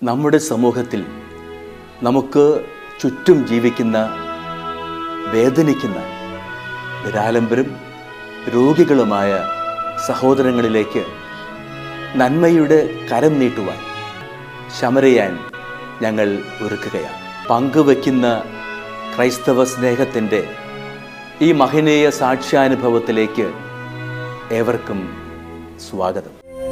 നമ്മുടെ സമൂഹത്തിൽ നമുക്ക് ചുറ്റും ജീവിക്കുന്ന വേദനിക്കുന്ന നിരാലംബരും രോഗികളുമായ സഹോദരങ്ങളിലേക്ക് നന്മയുടെ കരം നീട്ടുവാൻ ശമരയാൻ ഞങ്ങൾ ഒരുക്കുകയാണ് പങ്കുവയ്ക്കുന്ന ക്രൈസ്തവ സ്നേഹത്തിൻ്റെ ഈ മഹനീയ സാക്ഷ്യാനുഭവത്തിലേക്ക് ഏവർക്കും സ്വാഗതം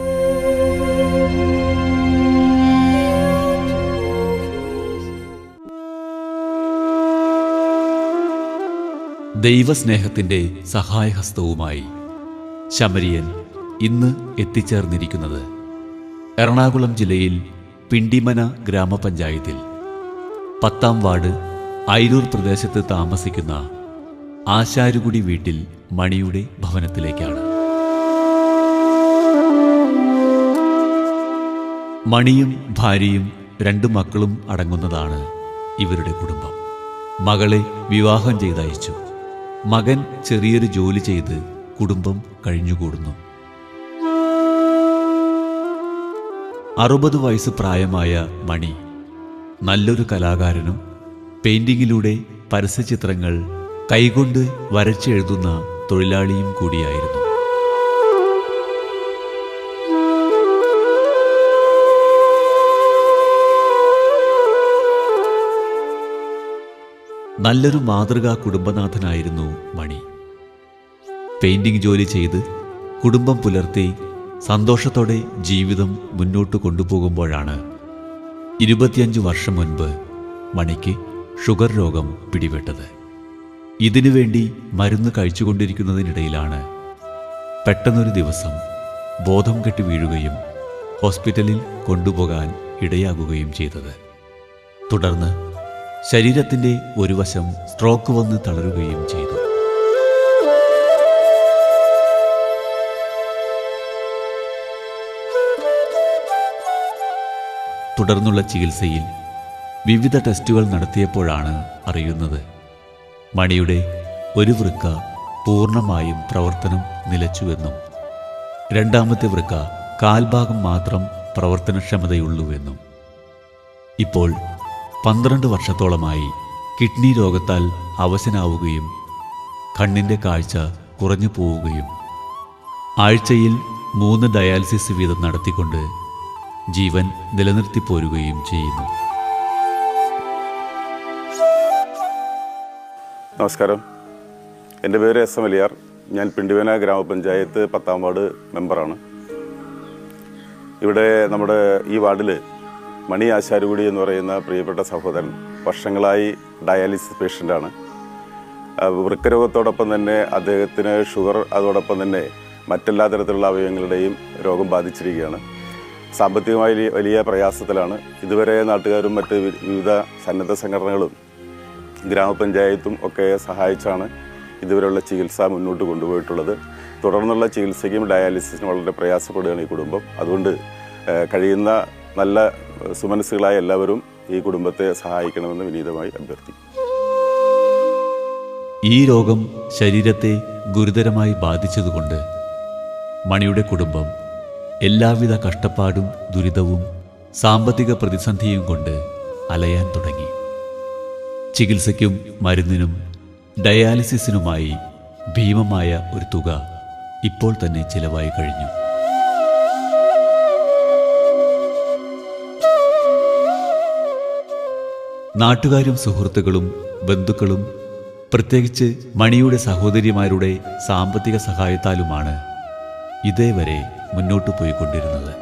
ദൈവസ്നേഹത്തിൻ്റെ സഹായഹസ്തവുമായി ശമരിയൻ ഇന്ന് എത്തിച്ചേർന്നിരിക്കുന്നത് എറണാകുളം ജില്ലയിൽ പിണ്ടിമന ഗ്രാമപഞ്ചായത്തിൽ പത്താം വാർഡ് അയിരൂർ പ്രദേശത്ത് താമസിക്കുന്ന ആശാരുകുടി വീട്ടിൽ മണിയുടെ ഭവനത്തിലേക്കാണ് മണിയും ഭാര്യയും രണ്ടു മക്കളും അടങ്ങുന്നതാണ് ഇവരുടെ കുടുംബം മകളെ വിവാഹം ചെയ്തയച്ചു മകൻ ചെറിയൊരു ജോലി ചെയ്ത് കുടുംബം കഴിഞ്ഞുകൂടുന്നു അറുപത് വയസ്സ് പ്രായമായ മണി നല്ലൊരു കലാകാരനും പെയിന്റിങ്ങിലൂടെ പരസ്യചിത്രങ്ങൾ കൈകൊണ്ട് വരച്ചെഴുതുന്ന തൊഴിലാളിയും കൂടിയായിരുന്നു നല്ലൊരു മാതൃകാ കുടുംബനാഥനായിരുന്നു മണി പെയിന്റിംഗ് ജോലി ചെയ്ത് കുടുംബം പുലർത്തി സന്തോഷത്തോടെ ജീവിതം മുന്നോട്ട് കൊണ്ടുപോകുമ്പോഴാണ് ഇരുപത്തിയഞ്ച് വർഷം മുൻപ് മണിക്ക് ഷുഗർ രോഗം പിടിപെട്ടത് ഇതിനുവേണ്ടി മരുന്ന് കഴിച്ചുകൊണ്ടിരിക്കുന്നതിനിടയിലാണ് പെട്ടെന്നൊരു ദിവസം ബോധം കെട്ടി വീഴുകയും ഹോസ്പിറ്റലിൽ കൊണ്ടുപോകാൻ ഇടയാകുകയും ചെയ്തത് തുടർന്ന് ശരീരത്തിന്റെ ഒരു വശം സ്ട്രോക്ക് വന്ന് തളരുകയും ചെയ്തു തുടർന്നുള്ള ചികിത്സയിൽ വിവിധ ടെസ്റ്റുകൾ നടത്തിയപ്പോഴാണ് അറിയുന്നത് മണിയുടെ ഒരു വൃക്ക പൂർണ്ണമായും പ്രവർത്തനം നിലച്ചുവെന്നും രണ്ടാമത്തെ വൃക്ക കാൽഭാഗം മാത്രം പ്രവർത്തനക്ഷമതയുള്ളൂവെന്നും ഇപ്പോൾ പന്ത്രണ്ട് വർഷത്തോളമായി കിഡ്നി രോഗത്താൽ അവശനാവുകയും കണ്ണിൻ്റെ കാഴ്ച കുറഞ്ഞു പോവുകയും ആഴ്ചയിൽ മൂന്ന് ഡയാലിസിസ് വീതം നടത്തിക്കൊണ്ട് ജീവൻ നിലനിർത്തി പോരുകയും ചെയ്യുന്നു നമസ്കാരം എൻ്റെ പേര് എസ് എം അലിയാർ ഞാൻ പിണ്ടിവന ഗ്രാമപഞ്ചായത്ത് പത്താം വാർഡ് മെമ്പറാണ് ഇവിടെ നമ്മുടെ ഈ വാർഡിൽ മണി ആശാരുകുടി എന്ന് പറയുന്ന പ്രിയപ്പെട്ട സഹോദരൻ വർഷങ്ങളായി ഡയാലിസിസ് പേഷ്യൻ്റാണ് വൃക്കരോഗത്തോടൊപ്പം തന്നെ അദ്ദേഹത്തിന് ഷുഗർ അതോടൊപ്പം തന്നെ മറ്റെല്ലാ തരത്തിലുള്ള അവയവങ്ങളുടെയും രോഗം ബാധിച്ചിരിക്കുകയാണ് സാമ്പത്തികമായി വലിയ- വലിയ പ്രയാസത്തിലാണ് ഇതുവരെ നാട്ടുകാരും മറ്റ് വി- വിവിധ സന്നദ്ധ സംഘടനകളും ഗ്രാമപഞ്ചായത്തും ഒക്കെ സഹായിച്ചാണ് ഇതുവരെയുള്ള ചികിത്സ മുന്നോട്ട് കൊണ്ടുപോയിട്ടുള്ളത് തുടർന്നുള്ള ചികിത്സയ്ക്കും ഡയാലിസിസിനും വളരെ പ്രയാസപ്പെടുകയാണ് ഈ കുടുംബം അതുകൊണ്ട് ഏഹ്, കഴിയുന്ന നല്ല ഏഹ്, സുമനസ്സുകളായ എല്ലാവരും ഈ കുടുംബത്തെ സഹായിക്കണമെന്ന് വിനീതമായി അഭ്യർത്ഥിക്കും ഈ രോഗം ശരീരത്തെ ഗുരുതരമായി ബാധിച്ചതുകൊണ്ട് മണിയുടെ കുടുംബം എല്ലാവിധ കഷ്ടപ്പാടും ദുരിതവും സാമ്പത്തിക പ്രതിസന്ധിയും കൊണ്ട് അലയാൻ തുടങ്ങി ചികിത്സയ്ക്കും മരുന്നിനും ഡയാലിസിസിനുമായി ഭീമമായ ഒരു തുക ഇപ്പോൾ തന്നെ ചിലവായി കഴിഞ്ഞു നാട്ടുകാരും സുഹൃത്തുക്കളും ബന്ധുക്കളും പ്രത്യേകിച്ച് മണിയുടെ സഹോദരിമാരുടെ സാമ്പത്തിക സഹായത്താലുമാണ് ഇതേവരെ മുന്നോട്ടു പോയിക്കൊണ്ടിരുന്നത്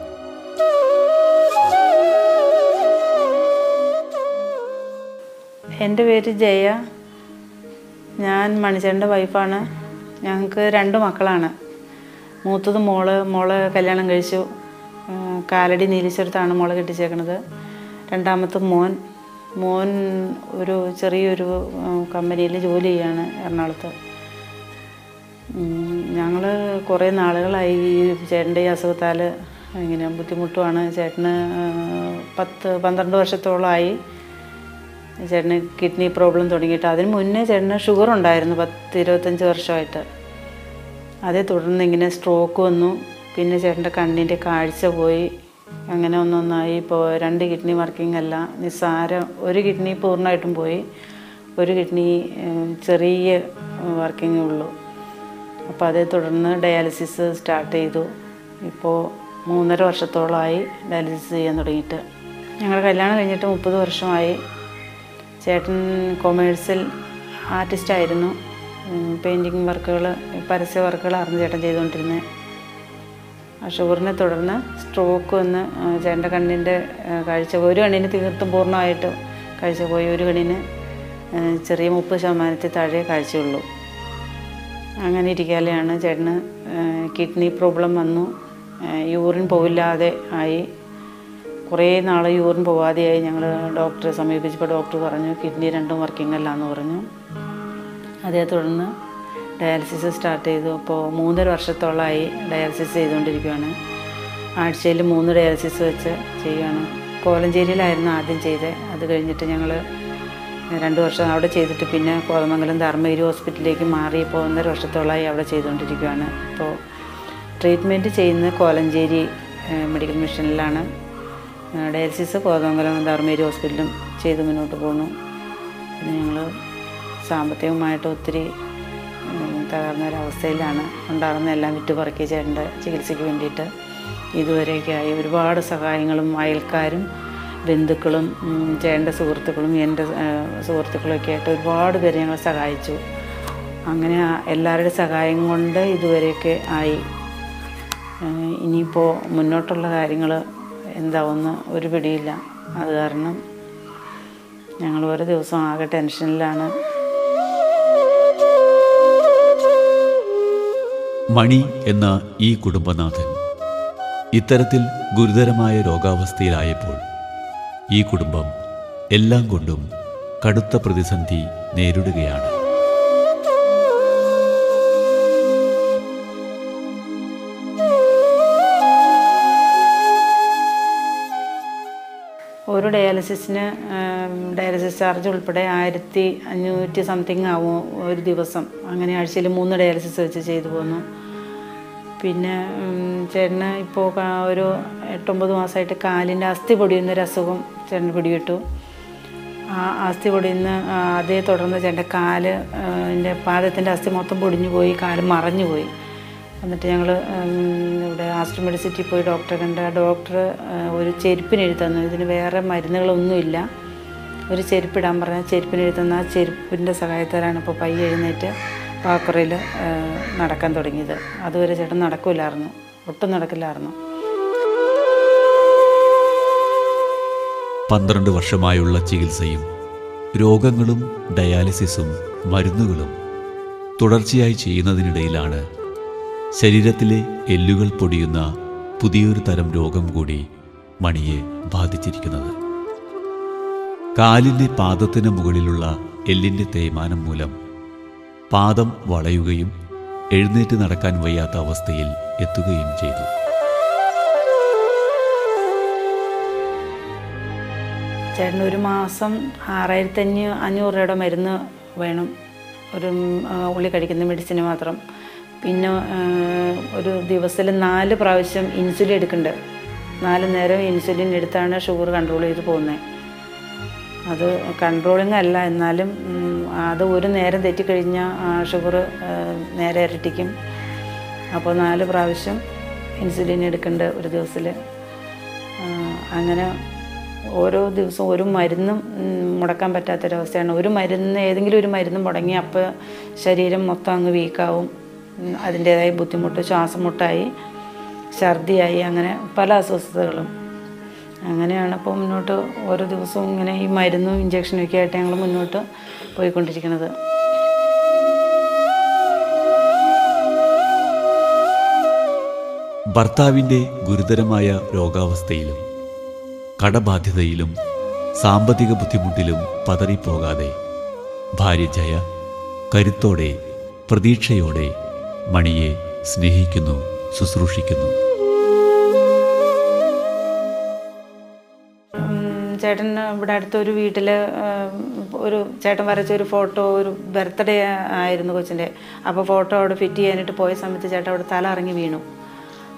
എൻ്റെ പേര് ജയ ഞാൻ മണിച്ചേട്ടൻ്റെ വൈഫാണ് ഞങ്ങൾക്ക് രണ്ട് മക്കളാണ് മൂത്തത് മോള് മോള് കല്യാണം കഴിച്ചു ഉം, കാലടി നീലിശ്വരത്താണ് മോളെ കെട്ടിച്ചേക്കണത് രണ്ടാമത്തെ മോൻ മോൻ ഒരു ചെറിയൊരു കമ്പനിയിൽ ജോലി ചെയ്യാണ് എറണാകുളത്ത് ഞങ്ങൾ കുറേ നാളുകളായി ഈ ചേട്ടൻ്റെ ഈ അസുഖത്താൽ ഇങ്ങനെ ബുദ്ധിമുട്ടുമാണ് ചേട്ടന് ആ, പത്ത് പന്ത്രണ്ട് വർഷത്തോളമായി ചേട്ടന് കിഡ്നി പ്രോബ്ലം തുടങ്ങിയിട്ട് അതിന് മുന്നേ ചേട്ടന് ഷുഗർ ഉണ്ടായിരുന്നു പത്ത് ഇരുപത്തഞ്ച് വർഷമായിട്ട് അതേ തുടർന്ന് ഇങ്ങനെ സ്ട്രോക്ക് വന്നു പിന്നെ ചേട്ടൻ്റെ കണ്ണിൻ്റെ കാഴ്ച പോയി അങ്ങനെ ഒന്നൊന്നായി ഇപ്പോൾ രണ്ട് കിഡ്നി വർക്കിംഗ് അല്ല നിസ്സാരം ഒരു കിഡ്നി പൂർണ്ണമായിട്ടും പോയി ഒരു കിഡ്നി ഏഹ്, ചെറിയ വർക്കിംഗേ ഉള്ളൂ അപ്പോൾ അതേ തുടർന്ന് ഡയാലിസിസ് സ്റ്റാർട്ട് ചെയ്തു ഇപ്പോൾ മൂന്നര വർഷത്തോളമായി ഡയാലിസിസ് ചെയ്യാൻ തുടങ്ങിയിട്ട് ഞങ്ങളുടെ കല്യാണം കഴിഞ്ഞിട്ട് മുപ്പത് വർഷമായി ചേട്ടൻ കൊമേഴ്സ്യൽ ആർട്ടിസ്റ്റായിരുന്നു പെയിൻറ്റിങ് വർക്കുകൾ പരസ്യ വർക്കുകളായിരുന്നു ചേട്ടൻ ചെയ്തുകൊണ്ടിരുന്നത് ആ ഷുഗറിനെ തുടർന്ന് സ്ട്രോക്ക് വന്ന് ആ, ചേട്ടൻ്റെ കണ്ണിൻ്റെ ആ, കാഴ്ച ഒരു കണ്ണിന് തീർത്തും പൂർണ്ണമായിട്ട് കാഴ്ച പോയി ഒരു കണ്ണിന് ആ, ചെറിയ മുപ്പത് ശതമാനത്തിൽ താഴെ കാഴ്ചയുള്ളൂ അങ്ങനെ ഇരിക്കാലെയാണ് ചേട്ടന് കിഡ്നി പ്രോബ്ലം വന്നു യൂറിൻ പോവില്ലാതെ ആയി കുറേ നാൾ യൂറിൻ പോവാതെയായി ഞങ്ങൾ ഡോക്ടറെ സമീപിച്ചപ്പോൾ ഡോക്ടർ പറഞ്ഞു കിഡ്നി രണ്ടും വർക്കിംഗ് അല്ല എന്ന് പറഞ്ഞു അതേ തുടർന്ന് ഡയാലിസിസ് സ്റ്റാർട്ട് ചെയ്തു അപ്പോൾ മൂന്നര വർഷത്തോളമായി ഡയാലിസിസ് ചെയ്തുകൊണ്ടിരിക്കുകയാണ് ആഴ്ചയിൽ മൂന്ന് ഡയാലിസിസ് വെച്ച് ചെയ്യുകയാണ് കോലഞ്ചേരിയിലായിരുന്നു ആദ്യം ചെയ്തത് അത് കഴിഞ്ഞിട്ട് ഞങ്ങൾ രണ്ട് വർഷം അവിടെ ചെയ്തിട്ട് പിന്നെ കോതമംഗലം ധർമ്മഗിരി ഹോസ്പിറ്റലിലേക്ക് മാറി ഇപ്പോൾ ഒന്നര വർഷത്തോളമായി അവിടെ ചെയ്തുകൊണ്ടിരിക്കുകയാണ് ഇപ്പോൾ ട്രീറ്റ്മെൻറ്റ് ചെയ്യുന്നത് കോലഞ്ചേരി ഏഹ്, മെഡിക്കൽ മിഷനിലാണ് ഏഹ്, ഡയാലിസിസ് കോതമംഗലം ധർമ്മഗിരി ഹോസ്പിറ്റലും ചെയ്ത് മുന്നോട്ട് പോകുന്നു പിന്നെ ഞങ്ങൾ സാമ്പത്തികമായിട്ട് ഒത്തിരി ഉം, തകർന്ന ഒരവസ്ഥയിലാണ് ഉണ്ടാകുന്ന എല്ലാം വിറ്റുപറക്കി ചേട്ടൻ്റെ ചികിത്സയ്ക്ക് വേണ്ടിയിട്ട് ഇതുവരെയൊക്കെയായി ഒരുപാട് സഹായങ്ങളും അയൽക്കാരും ബന്ധുക്കളും ഉം, ചേട്ടൻ്റെ സുഹൃത്തുക്കളും എൻ്റെ ആ, സുഹൃത്തുക്കളൊക്കെ ആയിട്ട് ഒരുപാട് പേര് ഞങ്ങളെ സഹായിച്ചു അങ്ങനെ ആ എല്ലാവരുടെ സഹായം കൊണ്ട് ഇതുവരെയൊക്കെ ആയി ഏഹ് ഇനിയിപ്പോൾ മുന്നോട്ടുള്ള കാര്യങ്ങൾ എന്താവുമെന്ന് ഒരു പിടിയില്ല അത് കാരണം ഞങ്ങൾ ഓരോ ദിവസം ആകെ ടെൻഷനിലാണ് മണി എന്ന ഈ കുടുംബനാഥൻ ഇത്തരത്തിൽ ഗുരുതരമായ രോഗാവസ്ഥയിലായപ്പോൾ ഈ കുടുംബം എല്ലാം കൊണ്ടും കടുത്ത പ്രതിസന്ധി നേരിടുകയാണ് ഒരു ഡയാലിസിസിന് ഡയാലിസിസ് ചാർജ് ഉൾപ്പെടെ ആയിരത്തി അഞ്ഞൂറ്റി സംതിങ് ആവും ഒരു ദിവസം അങ്ങനെ ആഴ്ചയിൽ മൂന്ന് ഡയാലിസിസ് വെച്ച് ചെയ്തു പോന്നു പിന്നെ ഉം, ചേട്ടന് ഇപ്പോൾ കാ- ഒരു എട്ടൊമ്പത് മാസമായിട്ട് കാലിൻ്റെ അസ്ഥി പൊടിയുന്നൊരു അസുഖം ചേട്ടന് പിടികിട്ടു ആ അസ്ഥി പൊടിയുന്ന ആ, അതേ തുടർന്ന് ചേട്ടൻ്റെ കാല് എൻ്റെ പാദത്തിൻ്റെ അസ്ഥി മൊത്തം പൊടിഞ്ഞു പോയി കാല് മറഞ്ഞു പോയി എന്നിട്ട് ഞങ്ങൾ ഇവിടെ ആസ്റ്റർ മെഡിസിറ്റി പോയി ഡോക്ടറെ കണ്ട് ആ ഡോക്ടർ ഒരു ചെരുപ്പിന് എഴുതി തന്നു ഇതിന് വേറെ മരുന്നുകളൊന്നുമില്ല ഒരു ചെരുപ്പിടാൻ പറഞ്ഞ ചെരുപ്പിന് എഴുതി തന്ന ആ ചെരുപ്പിൻ്റെ സഹായത്താലാണ് ഇപ്പോൾ പയ്യെ എഴുന്നേറ്റ് പാക്കുറയിൽ നടക്കാൻ തുടങ്ങിയത് അതുവരെ ചേട്ടൻ നടക്കില്ലായിരുന്നു ഒട്ടും നടക്കില്ലായിരുന്നു പന്ത്രണ്ട് വർഷമായുള്ള ചികിത്സയും രോഗങ്ങളും ഡയാലിസിസും മരുന്നുകളും തുടർച്ചയായി ചെയ്യുന്നതിനിടയിലാണ് ശരീരത്തിലെ എല്ലുകൾ പൊടിയുന്ന പുതിയൊരു തരം രോഗം കൂടി മണിയെ ബാധിച്ചിരിക്കുന്നത് കാലിൻ്റെ പാദത്തിന് മുകളിലുള്ള എല്ലിൻ്റെ തേയ്മാനം മൂലം പാദം വളയുകയും എഴുന്നേറ്റ് നടക്കാൻ വയ്യാത്ത അവസ്ഥയിൽ എത്തുകയും ചെയ്തു ചേട്ടന് ഒരു മാസം ആറായിരത്തി അഞ്ഞൂ അഞ്ഞൂറ് രൂപയുടെ മരുന്ന് വേണം ഒരു ഉം, ആ, ഉള്ളി കഴിക്കുന്ന മെഡിസിന് മാത്രം പിന്നെ ആ, ഒരു ദിവസത്തിൽ നാല് പ്രാവശ്യം ഇൻസുലിൻ എടുക്കുന്നുണ്ട് നാല് നേരം ഇൻസുലിൻ എടുത്താണ് ഷുഗർ കൺട്രോൾ ചെയ്ത് പോകുന്നത് അത് കൺട്രോളിങ് അല്ല എന്നാലും ഉം, അത് ഒരു നേരം തെറ്റിക്കഴിഞ്ഞാൽ ഷുഗർ നേരെ ഇരട്ടിക്കും അപ്പോൾ നാല് പ്രാവശ്യം ഇൻസുലിൻ എടുക്കുന്നുണ്ട് ഒരു ദിവസത്തിൽ അങ്ങനെ ഓരോ ദിവസവും ഒരു മരുന്നും ഉം, മുടക്കാൻ പറ്റാത്തൊരവസ്ഥയാണ് ഒരു മരുന്ന് ഏതെങ്കിലും ഒരു മരുന്ന് മുടങ്ങി അപ്പോൾ ശരീരം മൊത്തം അങ്ങ് വീക്കാവും ഉം, അതിൻ്റേതായ ബുദ്ധിമുട്ട് ശ്വാസം മുട്ടായി ഛർദിയായി അങ്ങനെ പല അസ്വസ്ഥതകളും അങ്ങനെയാണ് ഇപ്പോൾ മുന്നോട്ട് ഓരോ ദിവസവും ഇങ്ങനെ ഈ മരുന്നും ഇഞ്ചക്ഷനും ഒക്കെ ആയിട്ട് ഞങ്ങൾ മുന്നോട്ട് പോയിക്കൊണ്ടിരിക്കുന്നത് ഭർത്താവിൻ്റെ ഗുരുതരമായ രോഗാവസ്ഥയിലും കടബാധ്യതയിലും സാമ്പത്തിക ബുദ്ധിമുട്ടിലും പതറിപ്പോകാതെ ഭാര്യ ജയ കരുത്തോടെ പ്രതീക്ഷയോടെ മണിയെ സ്നേഹിക്കുന്നു ശുശ്രൂഷിക്കുന്നു ഉം, ചേട്ടൻ ഇവിടെ അടുത്തൊരു വീട്ടിൽ ഒരു ചേട്ടൻ വരച്ച ഒരു ഫോട്ടോ ഒരു ബർത്ത്ഡേ ആയിരുന്നു കൊച്ചിൻ്റെ അപ്പോൾ ഫോട്ടോ അവിടെ ഫിറ്റ് ചെയ്യാനായിട്ട് പോയ സമയത്ത് ചേട്ടൻ അവിടെ തല ഇറങ്ങി വീണു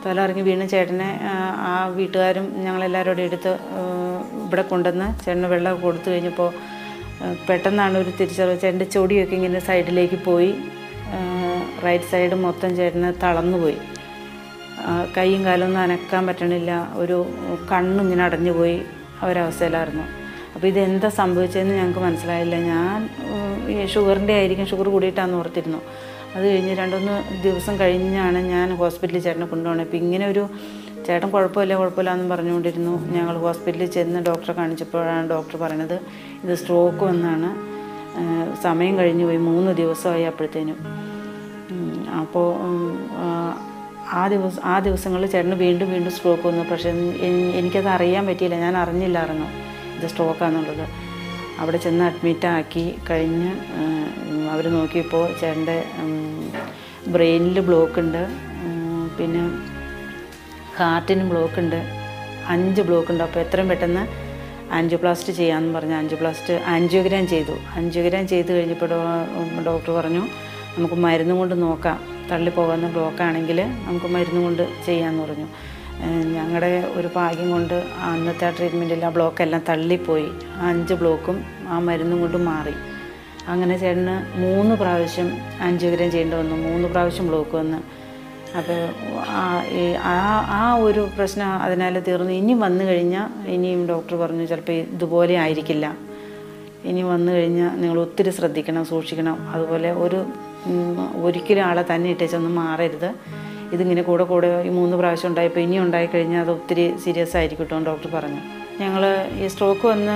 തല ഇറങ്ങി വീണ് ചേട്ടനെ ആ, ആ വീട്ടുകാരും ഞങ്ങളെല്ലാവരും കൂടെ എടുത്ത് ആ, ഇവിടെ കൊണ്ടുവന്ന് ചേട്ടന് വെള്ളം കൊടുത്തു കഴിഞ്ഞപ്പോൾ ആ, പെട്ടെന്നാണ് ഒരു തിരിച്ചറിവ് ചേട്ടൻ്റെ ചൊടിയൊക്കെ ഇങ്ങനെ സൈഡിലേക്ക് പോയി ആ, റൈറ്റ് സൈഡ് മൊത്തം ചേട്ടന് തളർന്നു പോയി ആ, കൈയും കാലൊന്നും അനക്കാൻ പറ്റണില്ല ഒരു കണ്ണിങ്ങനെ അടഞ്ഞു പോയി ആ ഒരവസ്ഥയിലായിരുന്നു അപ്പോൾ ഇതെന്താ സംഭവിച്ചതെന്ന് ഞങ്ങൾക്ക് മനസ്സിലായില്ല ഞാൻ ഉം, ഈ ഷുഗറിൻ്റെ ആയിരിക്കും ഷുഗർ കൂടിയിട്ടാന്ന് ഓർത്തിരുന്നു അത് കഴിഞ്ഞ് രണ്ടൊന്ന് ദിവസം കഴിഞ്ഞാണ് ഞാൻ ഹോസ്പിറ്റലിൽ ചേട്ടനെ കൊണ്ടുപോകണത് അപ്പോൾ ഇങ്ങനെ ഒരു ചേട്ടൻ കുഴപ്പമില്ല കുഴപ്പമില്ല എന്നും പറഞ്ഞുകൊണ്ടിരുന്നു ഞങ്ങൾ ഹോസ്പിറ്റലിൽ ചെന്ന് ഡോക്ടറെ കാണിച്ചപ്പോഴാണ് ഡോക്ടർ പറയണത് ഇത് സ്ട്രോക്ക് വന്നാണ് ആ, സമയം കഴിഞ്ഞു പോയി മൂന്ന് ദിവസമായി അപ്പോഴത്തേനും ഉം, അപ്പോൾ ഉം, ആ, ആ ദിവസം ആ ദിവസങ്ങളിൽ ചേട്ടന് വീണ്ടും വീണ്ടും സ്ട്രോക്ക് വന്നു പക്ഷേ എൻ- എനിക്കത് അറിയാൻ പറ്റിയില്ല ഞാൻ അറിഞ്ഞില്ലായിരുന്നു ഇത് സ്ട്രോക്കാന്നുള്ളത് അവിടെ ചെന്ന് അഡ്മിറ്റ് ആക്കി കഴിഞ്ഞ് അവർ നോക്കിയപ്പോൾ ചേട്ടൻ്റെ ബ്രെയിനിൽ ബ്ലോക്ക് ഉണ്ട് ഉം, പിന്നെ ഹാർട്ടിന് ബ്ലോക്ക് ഉണ്ട് അഞ്ച് ബ്ലോക്ക് ഉണ്ട് അപ്പോൾ എത്രയും പെട്ടെന്ന് ആൻജിയോപ്ലാസ്റ്റ് ചെയ്യാമെന്ന് പറഞ്ഞു ആൻജിയോപ്ലാസ്റ്റ് ആൻജിയോഗ്രാം ചെയ്തു ആൻജിയോഗ്രാം ചെയ്ത് കഴിഞ്ഞപ്പോൾ ഡോ- ഡോക്ടർ പറഞ്ഞു നമുക്ക് മരുന്നും കൊണ്ട് നോക്കാം തള്ളിപ്പോകുന്ന ബ്ലോക്ക് ആണെങ്കിൽ നമുക്ക് മരുന്നും കൊണ്ട് ചെയ്യാമെന്ന് പറഞ്ഞു ഞങ്ങളുടെ ഒരു ഭാഗ്യം കൊണ്ട് അന്നത്തെ ആ ട്രീറ്റ്മെൻറ്റിൽ ആ ബ്ലോക്കെല്ലാം തള്ളിപ്പോയി ആ അഞ്ച് ബ്ലോക്കും ആ മരുന്നും കൊണ്ട് മാറി അങ്ങനെ ചേട്ടന് മൂന്ന് പ്രാവശ്യം ആൻജിയോഗ്രാം ചെയ്യേണ്ടി വന്നു മൂന്ന് പ്രാവശ്യം ബ്ലോക്ക് വന്ന് അപ്പോൾ ആ ഈ- ആ ആ ഒരു പ്രശ്നം അതിനാൽ തീർന്നു ഇനി വന്നു കഴിഞ്ഞാൽ ഇനിയും ഡോക്ടർ പറഞ്ഞു ചിലപ്പോൾ ഇതുപോലെ ആയിരിക്കില്ല ഇനി വന്നു കഴിഞ്ഞാൽ നിങ്ങൾ ഒത്തിരി ശ്രദ്ധിക്കണം സൂക്ഷിക്കണം അതുപോലെ ഒരു ഉം, ഒരിക്കലും ആളെ തന്നെ ഇട്ടേച്ചൊന്നും മാറരുത് ഇതിങ്ങനെ കൂടെ കൂടെ ഈ മൂന്ന് പ്രാവശ്യം ഉണ്ടായപ്പോൾ ഇനി ഉണ്ടായിക്കഴിഞ്ഞാൽ അത് ഒത്തിരി സീരിയസ് ആയിരിക്കും കേട്ടോ എന്ന് ഡോക്ടർ പറഞ്ഞു ഞങ്ങൾ ഈ സ്ട്രോക്ക് വന്ന്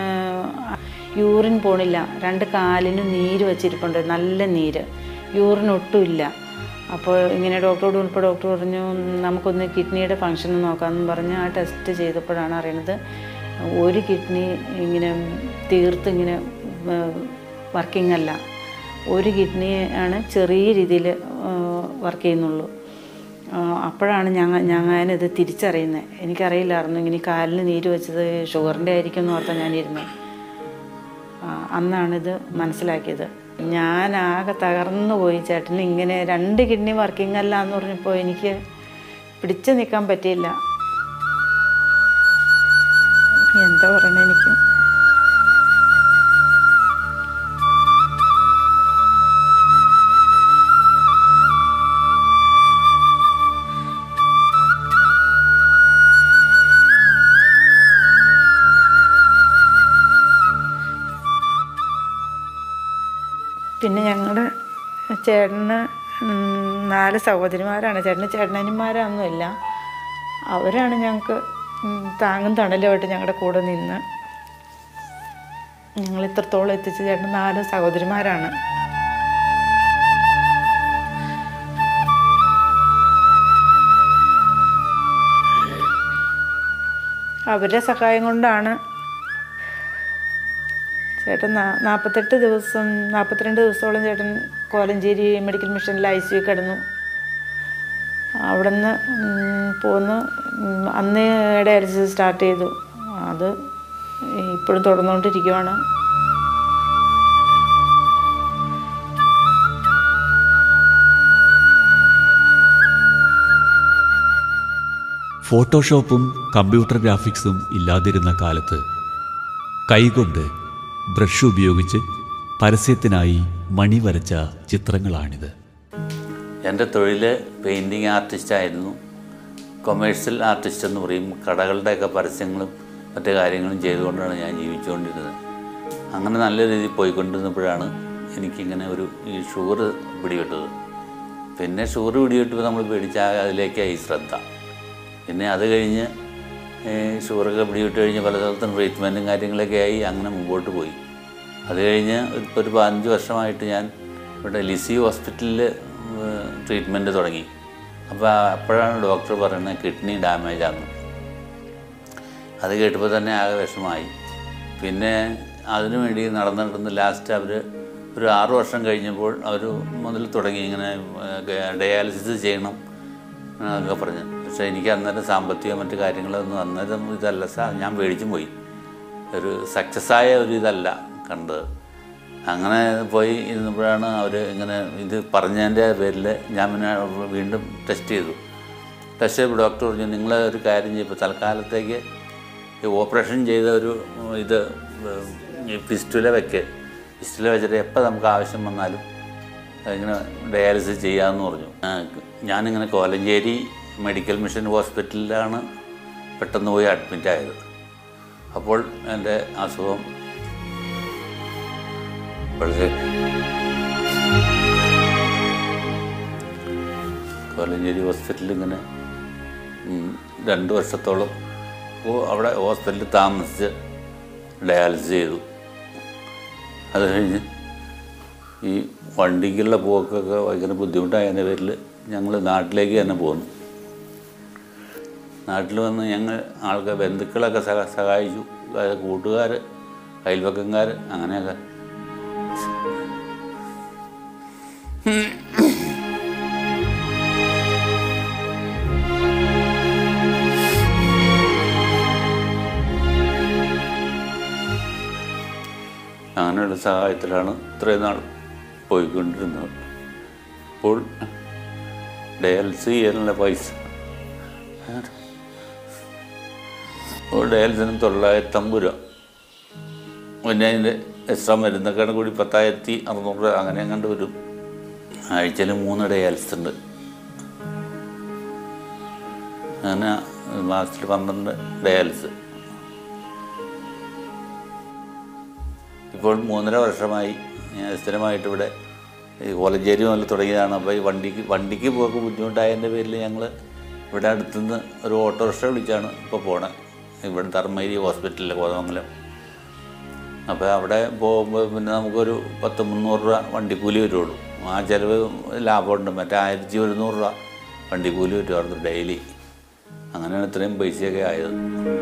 യൂറിൻ പോണില്ല രണ്ട് കാലിനും നീര് വെച്ചിരിപ്പുണ്ട് നല്ല നീര് യൂറിൻ ഒട്ടുമില്ല അപ്പോൾ ഇങ്ങനെ ഡോക്ടറോട് ഇപ്പോൾ ഡോക്ടർ പറഞ്ഞു നമുക്കൊന്ന് കിഡ്നിയുടെ ഫങ്ഷൻ നോക്കാമെന്ന് പറഞ്ഞ് ആ ടെസ്റ്റ് ചെയ്തപ്പോഴാണ് അറിയണത് ഒരു കിഡ്നി ഇങ്ങനെ തീർത്ത് ഇങ്ങനെ വർക്കിംഗ് അല്ല ഒരു കിഡ്നി ആണ് ചെറിയ രീതിയിൽ വർക്ക് ചെയ്യുന്നുള്ളൂ ആ, അപ്പോഴാണ് ഞങ്ങൾ ഞാനിത് തിരിച്ചറിയുന്നത് എനിക്കറിയില്ലായിരുന്നു ഇങ്ങനെ ഈ കാലിന് നീര് വെച്ചത് ഷുഗറിൻ്റെ ആയിരിക്കും എന്ന് ഓർത്താൽ ഞാനിരുന്നത് ആ, അന്നാണിത് മനസ്സിലാക്കിയത് ഞാൻ ആകെ തകർന്നു പോയി ചേട്ടന് ഇങ്ങനെ രണ്ട് കിഡ്നി വർക്കിംഗ് അല്ല എന്ന് പറഞ്ഞപ്പോൾ എനിക്ക് പിടിച്ചു നിൽക്കാൻ പറ്റിയില്ല എന്താ പറയണ എനിക്ക് പിന്നെ ഞങ്ങളുടെ ചേട്ടന് ഉം, നാല് സഹോദരിമാരാണ് ചേട്ടന് ചേട്ടനനിമാരൊന്നുമില്ല അവരാണ് ഞങ്ങൾക്ക് ഉം, താങ്ങും തണലുമായിട്ട് ഞങ്ങളുടെ കൂടെ നിന്ന് ഞങ്ങൾ ഇത്രത്തോളം എത്തിച്ച ചേട്ടൻ നാല് സഹോദരിമാരാണ് അവരുടെ സഹായം കൊണ്ടാണ് ചേട്ടൻ നാ- നാൽപ്പത്തെട്ട് ദിവസം നാൽപ്പത്തിരണ്ട് ദിവസത്തോളം ചേട്ടൻ കോലഞ്ചേരി മെഡിക്കൽ മിഷനിൽ ഐ സി യു കിടന്നു അവിടെ നിന്ന് പോന്ന് ഉം, അന്ന് ഡയാലിസിസ് സ്റ്റാർട്ട് ചെയ്തു അത് ഇപ്പോഴും തുടർന്നുകൊണ്ടിരിക്കുവാണ് ഫോട്ടോഷോപ്പും കമ്പ്യൂട്ടർ ഗ്രാഫിക്സും ഇല്ലാതിരുന്ന കാലത്ത് കൈകൊണ്ട് ബ്രഷ് ഉപയോഗിച്ച് പരസ്യത്തിനായി മണി വരച്ച ചിത്രങ്ങളാണിത് എൻ്റെ തൊഴിൽ പെയിൻറ്റിങ് ആർട്ടിസ്റ്റ് ആയിരുന്നു കൊമേഴ്സ്യൽ ആർട്ടിസ്റ്റ് എന്ന് പറയും കടകളുടെയൊക്കെ പരസ്യങ്ങളും മറ്റു കാര്യങ്ങളും ചെയ്തുകൊണ്ടാണ് ഞാൻ ജീവിച്ചുകൊണ്ടിരുന്നത് അങ്ങനെ നല്ല രീതിയിൽ പോയിക്കൊണ്ടിരുന്നപ്പോഴാണ് എനിക്കിങ്ങനെ ഒരു ഈ ഷുഗർ പിടിപെട്ടത് പിന്നെ ഷുഗർ പിടിപെട്ടപ്പോൾ നമ്മൾ പേടിച്ച അതിലേക്കായി ശ്രദ്ധ പിന്നെ അത് കഴിഞ്ഞ് ഏഹ്, ഷുഗറൊക്കെ പിടിവിട്ട് കഴിഞ്ഞ് പല സ്ഥലത്തും ട്രീറ്റ്മെൻറ്റും കാര്യങ്ങളൊക്കെ ആയി അങ്ങനെ മുമ്പോട്ട് പോയി അത് കഴിഞ്ഞ് ഇപ്പോൾ ഒരു പതിനഞ്ച് വർഷമായിട്ട് ഞാൻ ഇവിടെ ലിസി ഹോസ്പിറ്റലിൽ ട്രീറ്റ്മെൻറ്റ് തുടങ്ങി അപ്പോൾ അപ്പോഴാണ് ഡോക്ടർ പറയുന്നത് കിഡ്നി ഡാമേജ് ആണ് അത് കേട്ടപ്പോൾ തന്നെ ആകെ വിഷമായി പിന്നെ അതിനു വേണ്ടി നടന്ന് നടന്ന് ലാസ്റ്റ് അവർ ഒരു ആറു വർഷം കഴിഞ്ഞപ്പോൾ അവർ മുതൽ തുടങ്ങി ഇങ്ങനെ ഡയാലിസിസ് ചെയ്യണം എന്നൊക്കെ പറഞ്ഞു പക്ഷേ എനിക്ക് അന്നേരം സാമ്പത്തികം മറ്റു കാര്യങ്ങളൊന്നും അന്നേരം ഇതല്ല സാ ഞാൻ മേടിച്ചും പോയി ഒരു സക്സസ് ആയ ഒരു ഇതല്ല കണ്ടത് അങ്ങനെ പോയി ഇരുന്നപ്പോഴാണ് അവർ ഇങ്ങനെ ഇത് പറഞ്ഞതിൻ്റെ പേരിൽ ഞാൻ പിന്നെ വീണ്ടും ടെസ്റ്റ് ചെയ്തു പക്ഷേ ഡോക്ടർ പറഞ്ഞു നിങ്ങൾ ഒരു കാര്യം ചെയ്യും ഇപ്പോൾ തൽക്കാലത്തേക്ക് ഈ ഓപ്പറേഷൻ ചെയ്ത ഒരു ഉം, ഇത് ഉം, ഈ പിസ്റ്റുല വെക്ക് പിസ്റ്റുല വെച്ചിട്ട് എപ്പോൾ നമുക്ക് ആവശ്യം വന്നാലും ഇങ്ങനെ ഡയാലിസിസ് ചെയ്യാമെന്ന് പറഞ്ഞു ആ, ഞാനിങ്ങനെ കോലഞ്ചേരി മെഡിക്കൽ മിഷൻ ഹോസ്പിറ്റലിലാണ് പെട്ടെന്ന് പോയി അഡ്മിറ്റ് ആയത് അപ്പോൾ എൻ്റെ അസുഖം വളരെ കോലഞ്ചേരി ഹോസ്പിറ്റലിൽ ഇങ്ങനെ ഉം, രണ്ട് വർഷത്തോളം ഓ അവിടെ ഹോസ്പിറ്റലിൽ താമസിച്ച് ഡയാലിസിസ് ചെയ്തു അത് കഴിഞ്ഞ് ഈ വണ്ടിക്കുള്ള പോക്കൊക്കെ ഭയങ്കര ബുദ്ധിമുട്ടായതിൻ്റെ പേരിൽ ഞങ്ങൾ നാട്ടിലേക്ക് തന്നെ പോന്നു നാട്ടിൽ വന്ന് ഞങ്ങൾ ആൾക്കാർ ബന്ധുക്കളൊക്കെ സഹ സഹായിച്ചു അതായത് കൂട്ടുകാർ അയൽവക്കംകാർ അങ്ങനെയൊക്കെ അങ്ങനെയുള്ള സഹായത്തിലാണ് ഇത്രയും നാൾ പോയിക്കൊണ്ടിരുന്നത് ഇപ്പോൾ ഡയാലിസിസ് ചെയ്യാനുള്ള പൈസ ഒരു ഡയാലിസിന് തൊള്ളായിരത്തമ്പത് രൂപ പിന്നെ അതിൻ്റെ എക്സ്ട്രാ മരുന്നൊക്കെ കൂടി പത്തായിരത്തി അറുന്നൂറ് രൂപ അങ്ങനെ അങ്ങോട്ട് വരും ആഴ്ചയിൽ മൂന്ന് ഡയാലിസിസ് ഉണ്ട് അങ്ങനെ മാസത്തിൽ പന്ത്രണ്ട് ഡയാലിസിസ് ഇപ്പോൾ മൂന്നര വർഷമായി ഞാൻ സ്ഥിരമായിട്ട് ഇവിടെ ഈ കോലഞ്ചേരി മുതൽ തുടങ്ങിയതാണ് അപ്പോൾ ഈ വണ്ടിക്ക് വണ്ടിക്ക് പോക്ക് ബുദ്ധിമുട്ടായതിൻ്റെ പേരിൽ ഞങ്ങൾ ഇവിടെ അടുത്തുനിന്ന് ഒരു ഓട്ടോറിക്ഷ വിളിച്ചാണ് ഇപ്പോൾ പോണത് ഇവിടെ ധർമ്മേരി ഹോസ്പിറ്റലിൽ കോതമംഗലം അപ്പോൾ അവിടെ പോകുമ്പോൾ പിന്നെ നമുക്കൊരു പത്ത് മുന്നൂറ് രൂപ വണ്ടിക്കൂലി വരുള്ളൂ ആ ചിലവ് ലാഭമുണ്ട് മറ്റേ ആയിരത്തി ഒരുന്നൂറ് രൂപ വണ്ടിക്കൂലി വരുമായിരുന്നു ഡെയിലി അങ്ങനെയാണ് ഇത്രയും പൈസയൊക്കെ ആയത്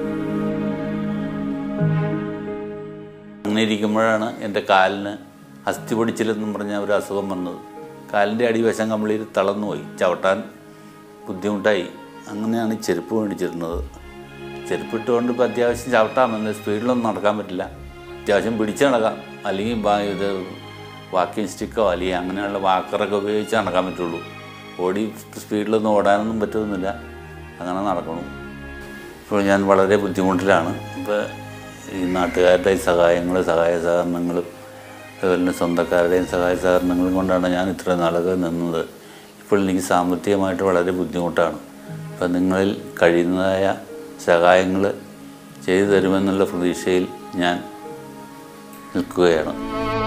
അങ്ങനെ ഇരിക്കുമ്പോഴാണ് എൻ്റെ കാലിന് അസ്ഥി പൊടിച്ചിലെന്നും പറഞ്ഞ ഒരു അസുഖം വന്നത് കാലിൻ്റെ അടിവശം കംപ്ലീറ്റ് തളർന്നു പോയി ചവിട്ടാൻ ബുദ്ധിമുട്ടായി അങ്ങനെയാണ് ഈ ചെരുപ്പ് മേടിച്ചിരുന്നത് ചെരുപ്പ് ഇട്ടുകൊണ്ട് ഇപ്പോൾ അത്യാവശ്യം ചവിട്ടാമെന്ന് സ്പീഡിലൊന്നും നടക്കാൻ പറ്റില്ല അത്യാവശ്യം പിടിച്ച് നടക്കാം അല്ലെങ്കിൽ ബാ- ഇത് വാക്കിംഗ് സ്റ്റിക്കോ അല്ലെങ്കിൽ അങ്ങനെയുള്ള വാക്കറൊക്കെ ഉപയോഗിച്ച് നടക്കാൻ പറ്റുള്ളൂ ഓടി സ്പീഡിലൊന്നും ഓടാനൊന്നും പറ്റുന്നില്ല അങ്ങനെ നടക്കണം ഇപ്പോൾ ഞാൻ വളരെ ബുദ്ധിമുട്ടിലാണ് ഇപ്പോൾ ഈ നാട്ടുകാരുടെ ഈ സഹായങ്ങൾ സഹായ സഹകരണങ്ങളും അതുപോലെ തന്നെ സ്വന്തക്കാരുടെയും സഹായ സഹകരണങ്ങളും കൊണ്ടാണ് ഞാൻ ഇത്ര നാളൊക്കെ നിന്നത് ഇപ്പോൾ എനിക്ക് സാമ്പത്തികമായിട്ട് വളരെ ബുദ്ധിമുട്ടാണ് അപ്പം നിങ്ങളിൽ കഴിയുന്നതായ സഹായങ്ങൾ ചെയ്തു തരുമെന്നുള്ള പ്രതീക്ഷയിൽ ഞാൻ നിൽക്കുകയാണ്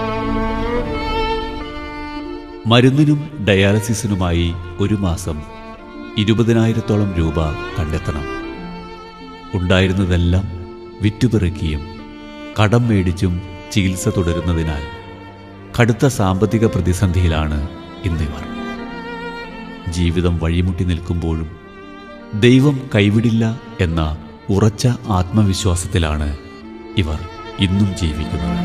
മരുന്നിനും ഡയാലിസിസിനുമായി ഒരു മാസം ഇരുപതിനായിരത്തോളം രൂപ കണ്ടെത്തണം ഉണ്ടായിരുന്നതെല്ലാം വിറ്റുപെറുക്കിയും കടം മേടിച്ചും ചികിത്സ തുടരുന്നതിനാൽ കടുത്ത സാമ്പത്തിക പ്രതിസന്ധിയിലാണ് ഇന്നിവർ ജീവിതം വഴിമുട്ടി നിൽക്കുമ്പോഴും ദൈവം കൈവിടില്ല എന്ന ഉറച്ച ആത്മവിശ്വാസത്തിലാണ് ഇവർ ഇന്നും ജീവിക്കുന്നത്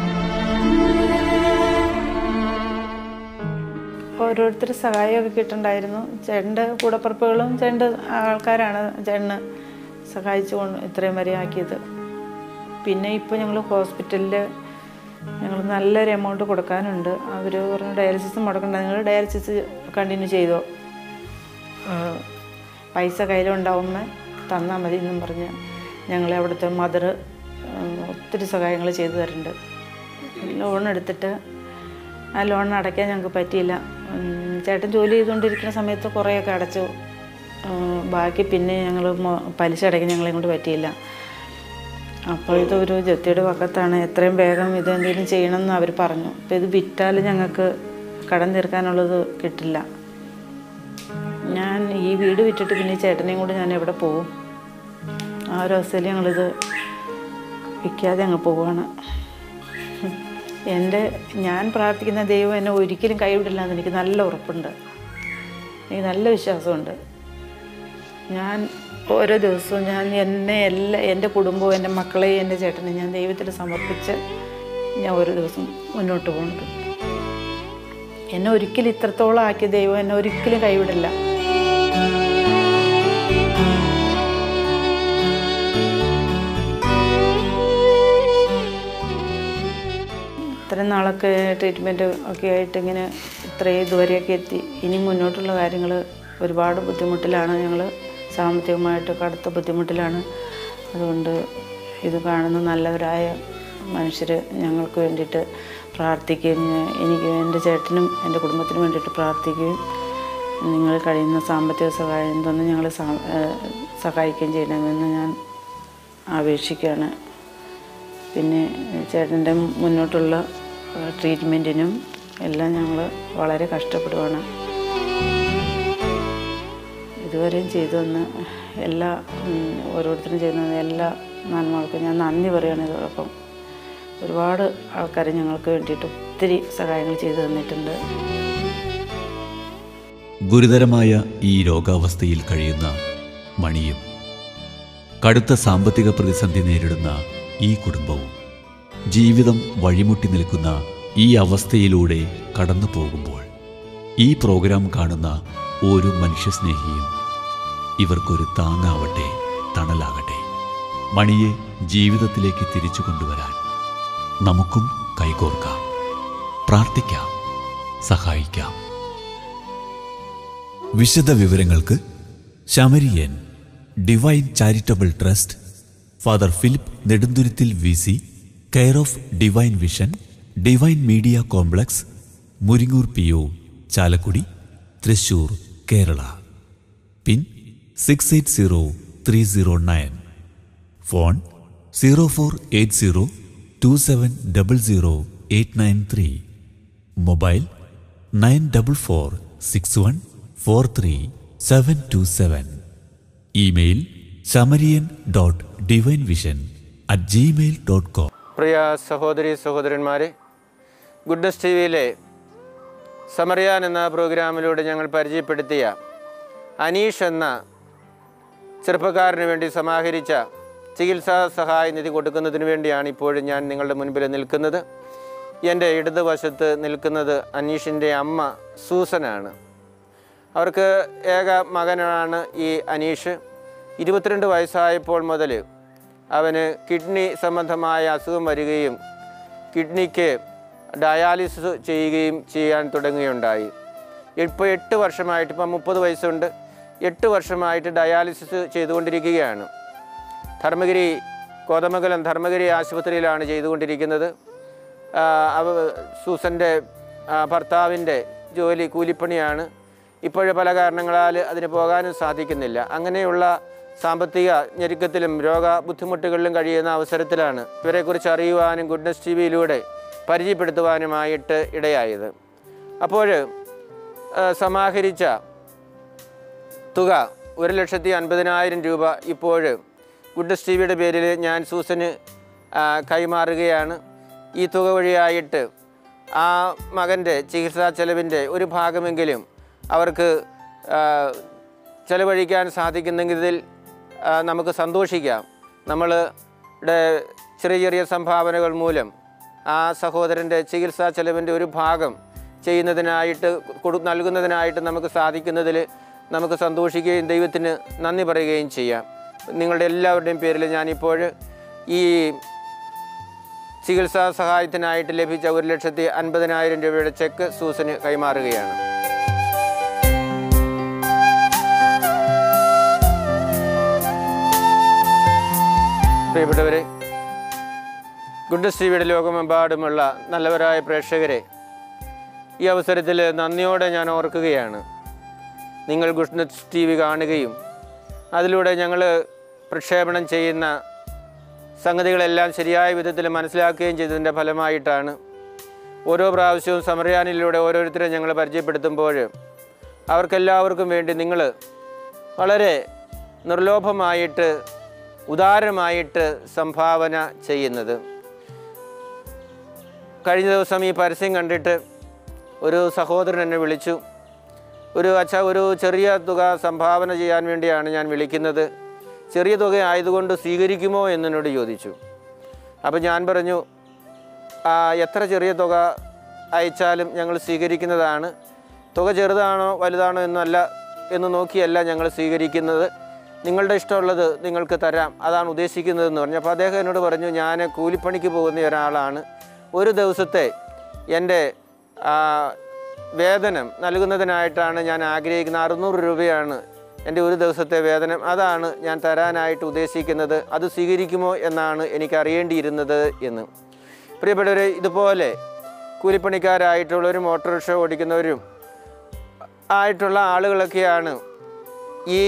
ഓരോരുത്തർ സഹായമൊക്കെ കിട്ടുന്നുണ്ടായിരുന്നു ചേട്ടൻ്റെ കൂടപ്പുറപ്പുകളും ചേട്ടൻ്റെ ആൾക്കാരാണ് ചേട്ടന് സഹായിച്ചു കൊണ്ട് ഇത്രയും വരെ ആക്കിയത് പിന്നെ ഇപ്പോൾ ഞങ്ങൾ ഹോസ്പിറ്റലിൽ ഞങ്ങൾ നല്ലൊരു എമൗണ്ട് കൊടുക്കാനുണ്ട് അവർ പറഞ്ഞു ഡയാലിസിസ് മുടക്കണ്ട നിങ്ങൾ ഡയാലിസിസ് കണ്ടിന്യൂ ചെയ്തോ ആ, പൈസ കയ്യിലുണ്ടാവുമ്പോൾ തന്നാൽ മതി എന്നും പറഞ്ഞ് ഞങ്ങളെ അവിടുത്തെ മദർ ഒത്തിരി സഹായങ്ങൾ ചെയ്തു തരുന്നുണ്ട് ലോൺ എടുത്തിട്ട് ആ ലോൺ അടയ്ക്കാൻ ഞങ്ങൾക്ക് പറ്റിയില്ല ഉം, ചേട്ടൻ ജോലി ചെയ്തുകൊണ്ടിരിക്കുന്ന സമയത്ത് കുറേയൊക്കെ അടച്ചു ഉം, ബാക്കി പിന്നെ ഞങ്ങൾ പലിശ അടയ്ക്കാൻ ഞങ്ങളെ കൊണ്ട് പറ്റിയില്ല അപ്പോൾ ഇതൊരു ജപ്തിയുടെ പക്കത്താണ് എത്രയും വേഗം ഇത് എന്തെങ്കിലും ചെയ്യണമെന്ന് അവർ പറഞ്ഞു അപ്പോൾ ഇത് വിറ്റാൽ ഞങ്ങൾക്ക് കടം തീർക്കാനുള്ളത് കിട്ടില്ല ഞാൻ ഈ വീട് വിറ്റിട്ട് പിന്നെ ഈ ചേട്ടനെയും കൂടി ഞാൻ എവിടെ പോകും ആ ഒരു അവസ്ഥയിൽ ഞങ്ങളിത് വിൽക്കാതെ അങ്ങ് പോവുകയാണ് എൻ്റെ ഞാൻ പ്രാർത്ഥിക്കുന്ന ദൈവം എന്നെ ഒരിക്കലും കൈവിടില്ല എന്ന് എനിക്ക് നല്ല ഉറപ്പുണ്ട് എനിക്ക് നല്ല വിശ്വാസമുണ്ട് ഞാൻ ഓരോ ദിവസവും ഞാൻ എന്നെ എല്ലാ എൻ്റെ കുടുംബവും എൻ്റെ മക്കളെയും എൻ്റെ ചേട്ടനെ ഞാൻ ദൈവത്തിൽ സമർപ്പിച്ച് ഞാൻ ഓരോ ദിവസം മുന്നോട്ട് പോകുന്നത് എന്നെ ഒരിക്കലും ഇത്രത്തോളം ആക്കിയ ദൈവം എന്നെ ഒരിക്കലും കൈവിടില്ല ഇത്രയും നാളൊക്കെ ട്രീറ്റ്മെൻറ്റ് ഒക്കെ ആയിട്ട് ഇങ്ങനെ ഇത്രയും ഇതുവരെയൊക്കെ എത്തി ഇനി മുന്നോട്ടുള്ള കാര്യങ്ങൾ ഒരുപാട് ബുദ്ധിമുട്ടിലാണ് ഞങ്ങൾ സാമ്പത്തികമായിട്ട് കടുത്ത ബുദ്ധിമുട്ടിലാണ് അതുകൊണ്ട് ഇത് കാണുന്ന നല്ലവരായ മനുഷ്യർ ഞങ്ങൾക്ക് വേണ്ടിയിട്ട് പ്രാർത്ഥിക്കുകയും ഞാൻ- എനിക്ക് എൻ്റെ ചേട്ടനും എൻ്റെ കുടുംബത്തിനും വേണ്ടിയിട്ട് പ്രാർത്ഥിക്കുകയും നിങ്ങൾ കഴിയുന്ന സാമ്പത്തിക സഹായം തന്ന് ഞങ്ങളെ സാ- ഏഹ് സഹായിക്കുകയും ചെയ്യണമെന്ന് ഞാൻ അപേക്ഷിക്കുകയാണ് പിന്നെ ചേട്ടൻ്റെ മുന്നോട്ടുള്ള ഏഹ് ട്രീറ്റ്മെൻറ്റിനും എല്ലാം ഞങ്ങൾ വളരെ കഷ്ടപ്പെടുവാണ് ഇതുവരെയും ചെയ്തു വന്ന എല്ലാ ഉം, ഓരോരുത്തരും ചെയ്യുന്ന എല്ലാ നന്മകൾക്കും ഞാൻ നന്ദി പറയുകയാണ് ഇതോടൊപ്പം ഒരുപാട് ആൾക്കാർ ഞങ്ങൾക്ക് വേണ്ടിയിട്ട് ഒത്തിരി സഹായങ്ങൾ ചെയ്തു തന്നിട്ടുണ്ട് ഗുരുതരമായ ഈ രോഗാവസ്ഥയിൽ കഴിയുന്ന മണിയും കടുത്ത സാമ്പത്തിക പ്രതിസന്ധി നേരിടുന്ന ഈ കുടുംബവും ജീവിതം വഴിമുട്ടി നിൽക്കുന്ന ഈ അവസ്ഥയിലൂടെ കടന്നു പോകുമ്പോൾ ഈ പ്രോഗ്രാം കാണുന്ന ഓരോ മനുഷ്യസ്നേഹിയും ഇവർക്കൊരു താങ്ങാവട്ടെ തണലാകട്ടെ മണിയെ ജീവിതത്തിലേക്ക് തിരിച്ചു കൊണ്ടുവരാൻ നമുക്കും കൈകോർക്കാം പ്രാർത്ഥിക്കാം സഹായിക്കാം വിശദ വിവരങ്ങൾക്ക് Samarian Divine Charitable Trust Father Philip Nedunthuruthil V C care of Divine Vision Divine Media Complex Muringoor P O Chalakudy Thrissur Kerala pin six eight zero three zero nine phone zero four eight zero two seven double zero eight nine three mobile nine double four six one four three seven two seven email Samarian dot divine vision at Gmail dot com പ്രിയ സഹോദരി സഹോദരന്മാരെ goodness T വിയിലെ സമറിയാൻ എന്ന പ്രോഗ്രാമിലൂടെ ഞങ്ങൾ പരിചയപ്പെടുത്തിയ അനീഷ് എന്ന ചെറുപ്പക്കാരന് വേണ്ടി സമാഹരിച്ച ചികിത്സാ സഹായ നിധി കൊടുക്കുന്നതിന് വേണ്ടിയാണ് ഇപ്പോഴും ഞാൻ നിങ്ങളുടെ മുൻപിൽ നിൽക്കുന്നത് എൻ്റെ ഇടതുവശത്ത് നിൽക്കുന്നത് അനീഷിൻ്റെ അമ്മ സൂസനാണ് അവർക്ക് ഏക മകനാണ് ഈ അനീഷ് ഇരുപത്തിരണ്ട് വയസ്സായപ്പോൾ മുതൽ അവന് കിഡ്നി സംബന്ധമായ അസുഖം വരികയും കിഡ്നിക്ക് ഡയാലിസിസ് ചെയ്യുകയും ചെയ്യാൻ തുടങ്ങുകയുണ്ടായി ഇപ്പോൾ എട്ട് വർഷമായിട്ട് ഇപ്പം മുപ്പത് വയസ്സുണ്ട് എട്ട് വർഷമായിട്ട് ഡയാലിസിസ് ചെയ്തുകൊണ്ടിരിക്കുകയാണ് ധർമ്മഗിരി കോതമംഗലം ധർമ്മഗിരി ആശുപത്രിയിലാണ് ചെയ്തുകൊണ്ടിരിക്കുന്നത് ആ, അവ സൂസൻ്റെ ആ, ഭർത്താവിൻ്റെ ജോലി കൂലിപ്പണിയാണ് ഇപ്പോഴും പല കാരണങ്ങളാൽ അതിന് പോകാനും സാധിക്കുന്നില്ല അങ്ങനെയുള്ള സാമ്പത്തിക ഞെരുക്കത്തിലും രോഗ ബുദ്ധിമുട്ടുകളിലും കഴിയുന്ന അവസരത്തിലാണ് ഇവരെക്കുറിച്ച് അറിയുവാനും ഗുഡ്നസ് ടി വിയിലൂടെ പരിചയപ്പെടുത്തുവാനുമായിട്ട് ഇടയായത് അപ്പോൾ ആ, സമാഹരിച്ച തുക ഒരു ലക്ഷത്തി അൻപതിനായിരം രൂപ ഇപ്പോൾ ഗുഡ്നസ് ടി വിയുടെ പേരിൽ ഞാൻ സൂസന് ആ, കൈമാറുകയാണ് ഈ തുക വഴിയായിട്ട് ആ മകൻ്റെ ചികിത്സാ ചെലവിൻ്റെ ഒരു ഭാഗമെങ്കിലും അവർക്ക് ആ, ചെലവഴിക്കാൻ സാധിക്കുന്നെങ്കിൽ ആ, നമുക്ക് സന്തോഷിക്കാം നമ്മളുടെ ചെറിയ ചെറിയ സംഭാവനകൾ മൂലം ആ സഹോദരൻ്റെ ചികിത്സാ ചെലവിൻ്റെ ഒരു ഭാഗം ചെയ്യുന്നതിനായിട്ട് കൊടു നൽകുന്നതിനായിട്ട് നമുക്ക് സാധിക്കുന്നതിൽ നമുക്ക് സന്തോഷിക്കുകയും ദൈവത്തിന് നന്ദി പറയുകയും ചെയ്യാം നിങ്ങളുടെ എല്ലാവരുടെയും പേരിൽ ഞാനിപ്പോൾ ഈ ചികിത്സാ സഹായത്തിനായിട്ട് ലഭിച്ച ഒരു ലക്ഷത്തി അൻപതിനായിരം രൂപയുടെ ചെക്ക് സൂസന് കൈമാറുകയാണ് പ്രിയപ്പെട്ടവരെ ഗുഡ്നസ് ടിവിയുടെ ലോകമെമ്പാടുമുള്ള നല്ലവരായ പ്രേക്ഷകരെ ഈ അവസരത്തിൽ നന്ദിയോടെ ഞാൻ ഓർക്കുകയാണ് നിങ്ങൾ ഗുഡ്നസ് ടി വി കാണുകയും അതിലൂടെ ഞങ്ങൾ പ്രക്ഷേപണം ചെയ്യുന്ന സംഗതികളെല്ലാം ശരിയായ വിധത്തിൽ മനസ്സിലാക്കുകയും ചെയ്തതിൻ്റെ ഫലമായിട്ടാണ് ഓരോ പ്രാവശ്യവും സമറിയാനിലൂടെ ഓരോരുത്തരെ ഞങ്ങൾ പരിചയപ്പെടുത്തുമ്പോൾ അവർക്കെല്ലാവർക്കും വേണ്ടി നിങ്ങൾ വളരെ നിർലോഭമായിട്ട് ഉദാരമായിട്ട് സംഭാവന ചെയ്യുന്നത് കഴിഞ്ഞ ദിവസം ഈ പരസ്യം കണ്ടിട്ട് ഒരു സഹോദരൻ എന്നെ വിളിച്ചു ഒരു അച്ഛ ഒരു ചെറിയ തുക സംഭാവന ചെയ്യാൻ വേണ്ടിയാണ് ഞാൻ വിളിക്കുന്നത് ചെറിയ തുക ആയതുകൊണ്ട് സ്വീകരിക്കുമോ എന്നോട് ചോദിച്ചു അപ്പോൾ ഞാൻ പറഞ്ഞു "ആ, എത്ര ചെറിയ തുക അയച്ചാലും ഞങ്ങൾ സ്വീകരിക്കുന്നതാണ് തുക ചെറുതാണോ വലുതാണോ എന്നല്ല എന്ന് നോക്കിയല്ല ഞങ്ങൾ സ്വീകരിക്കുന്നത് നിങ്ങളുടെ ഇഷ്ടമുള്ളത് നിങ്ങൾക്ക് തരാം അതാണ് ഉദ്ദേശിക്കുന്നതെന്ന് പറഞ്ഞു അപ്പോൾ അദ്ദേഹം എന്നോട് പറഞ്ഞു ഞാൻ കൂലിപ്പണിക്ക് പോകുന്ന ഒരാളാണ് ഒരു ദിവസത്തെ എൻ്റെ ആ, വേതനം നൽകുന്നതിനായിട്ടാണ് ഞാൻ ആഗ്രഹിക്കുന്നത് അറുന്നൂറ് രൂപയാണ് എൻ്റെ ഒരു ദിവസത്തെ വേതനം അതാണ് ഞാൻ തരാനായിട്ട് ഉദ്ദേശിക്കുന്നത് അത് സ്വീകരിക്കുമോ എന്നാണ് എനിക്ക് അറിയേണ്ടിയിരുന്നത് എന്ന് പ്രിയപ്പെട്ടവരെ ഇതുപോലെ കൂലിപ്പണിക്കാരായിട്ടുള്ളവരും ഓട്ടോറിക്ഷ ഓടിക്കുന്നവരും ആയിട്ടുള്ള ആളുകളൊക്കെയാണ് ഈ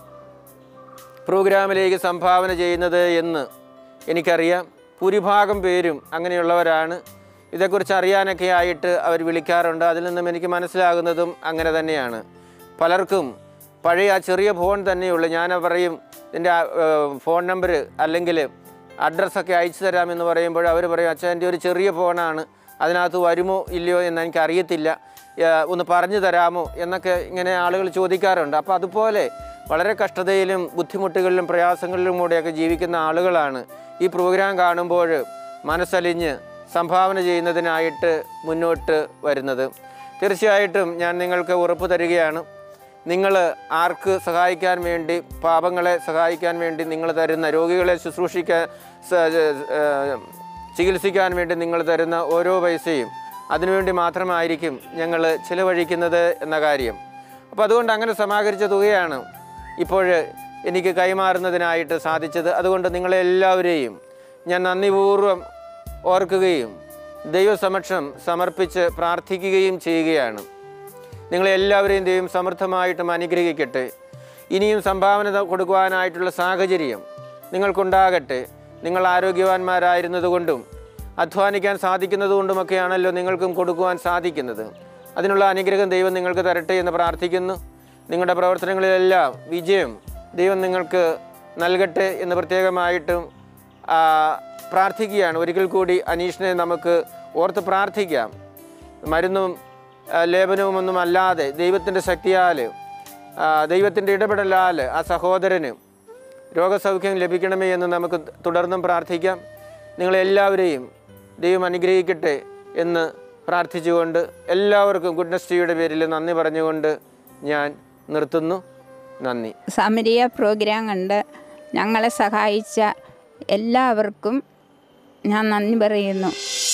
പ്രോഗ്രാമിലേക്ക് സംഭാവന ചെയ്യുന്നത് എന്ന് എനിക്കറിയാം ഭൂരിഭാഗം പേരും അങ്ങനെയുള്ളവരാണ് ഇതേക്കുറിച്ച് അറിയാനൊക്കെ ആയിട്ട് അവർ വിളിക്കാറുണ്ട് അതിൽ നിന്നും എനിക്ക് മനസ്സിലാകുന്നതും അങ്ങനെ തന്നെയാണ് പലർക്കും പഴയ ആ ചെറിയ ഫോൺ തന്നെയുള്ളൂ ഞാൻ പറയും ഇതിൻ്റെ ഫോൺ നമ്പർ അല്ലെങ്കിൽ അഡ്രസ്സൊക്കെ അയച്ചു തരാമെന്ന് പറയുമ്പോൾ അവർ പറയും അച്ഛൻ എൻ്റെ ഒരു ചെറിയ ഫോണാണ് അതിനകത്ത് വരുമോ ഇല്ലയോ എന്ന് എനിക്ക് അറിയത്തില്ല ഏഹ് ഒന്ന് പറഞ്ഞു തരാമോ എന്നൊക്കെ ഇങ്ങനെ ആളുകൾ ചോദിക്കാറുണ്ട് അപ്പോൾ അതുപോലെ വളരെ കഷ്ടതയിലും ബുദ്ധിമുട്ടുകളിലും പ്രയാസങ്ങളിലും കൂടെയൊക്കെ ജീവിക്കുന്ന ആളുകളാണ് ഈ പ്രോഗ്രാം കാണുമ്പോൾ മനസ്സലിഞ്ഞ് സംഭാവന ചെയ്യുന്നതിനായിട്ട് മുന്നോട്ട് വരുന്നത് തീർച്ചയായിട്ടും ഞാൻ നിങ്ങൾക്ക് ഉറപ്പ് തരികയാണ് നിങ്ങൾ ആർക്ക് സഹായിക്കാൻ വേണ്ടി പാപങ്ങളെ സഹായിക്കാൻ വേണ്ടി നിങ്ങൾ തരുന്ന രോഗികളെ ശുശ്രൂഷിക്കാൻ സ- ഏഹ് ചികിത്സിക്കാൻ വേണ്ടി നിങ്ങൾ തരുന്ന ഓരോ പൈസയും അതിനുവേണ്ടി മാത്രമായിരിക്കും ഞങ്ങൾ ചിലവഴിക്കുന്നത് എന്ന കാര്യം അപ്പോൾ അതുകൊണ്ട് അങ്ങനെ സമാഹരിച്ച തുകയാണ് ഇപ്പോൾ എനിക്ക് കൈമാറുന്നതിനായിട്ട് സാധിച്ചത് അതുകൊണ്ട് നിങ്ങളെല്ലാവരെയും ഞാൻ നന്ദിപൂർവ്വം ഓർക്കുകയും ദൈവസമക്ഷം സമർപ്പിച്ച് പ്രാർത്ഥിക്കുകയും ചെയ്യുകയാണ് നിങ്ങളെല്ലാവരെയും ദൈവം സമൃദ്ധമായിട്ടും അനുഗ്രഹിക്കട്ടെ ഇനിയും സംഭാവന ത- കൊടുക്കുവാനായിട്ടുള്ള സാഹചര്യം നിങ്ങൾക്കുണ്ടാകട്ടെ നിങ്ങൾ ആരോഗ്യവാന്മാരായിരുന്നതുകൊണ്ടും അധ്വാനിക്കാൻ സാധിക്കുന്നതുകൊണ്ടുമൊക്കെയാണല്ലോ നിങ്ങൾക്കും കൊടുക്കുവാൻ സാധിക്കുന്നത് അതിനുള്ള അനുഗ്രഹം ദൈവം നിങ്ങൾക്ക് തരട്ടെ എന്ന് പ്രാർത്ഥിക്കുന്നു നിങ്ങളുടെ പ്രവർത്തനങ്ങളിലെല്ലാം വിജയം ദൈവം നിങ്ങൾക്ക് നൽകട്ടെ എന്ന് പ്രത്യേകമായിട്ടും ആ, പ്രാർത്ഥിക്കുകയാണ് ഒരിക്കൽ കൂടി അനീഷിനെ നമുക്ക് ഓർത്ത് പ്രാർത്ഥിക്കാം മരുന്നും ആ, ലേപനവുമൊന്നും അല്ലാതെ ദൈവത്തിൻ്റെ ശക്തിയാൽ ദൈവത്തിൻ്റെ ഇടപെടലാൽ ആ സഹോദരന് രോഗസൗഖ്യം ലഭിക്കണമേ എന്ന് നമുക്ക് തുടർന്നും പ്രാർത്ഥിക്കാം നിങ്ങളെല്ലാവരെയും ദൈവം അനുഗ്രഹിക്കട്ടെ എന്ന് പ്രാർത്ഥിച്ചുകൊണ്ട് എല്ലാവർക്കും ഗുഡ്നസ് ടിയുടെ പേരിൽ നന്ദി പറഞ്ഞുകൊണ്ട് ഞാൻ നിർത്തുന്നു നന്ദി സമരിയ പ്രോഗ്രാം കണ്ട് ഞങ്ങളെ സഹായിച്ച എല്ലാവർക്കും ഞാൻ നന്ദി പറയുന്നു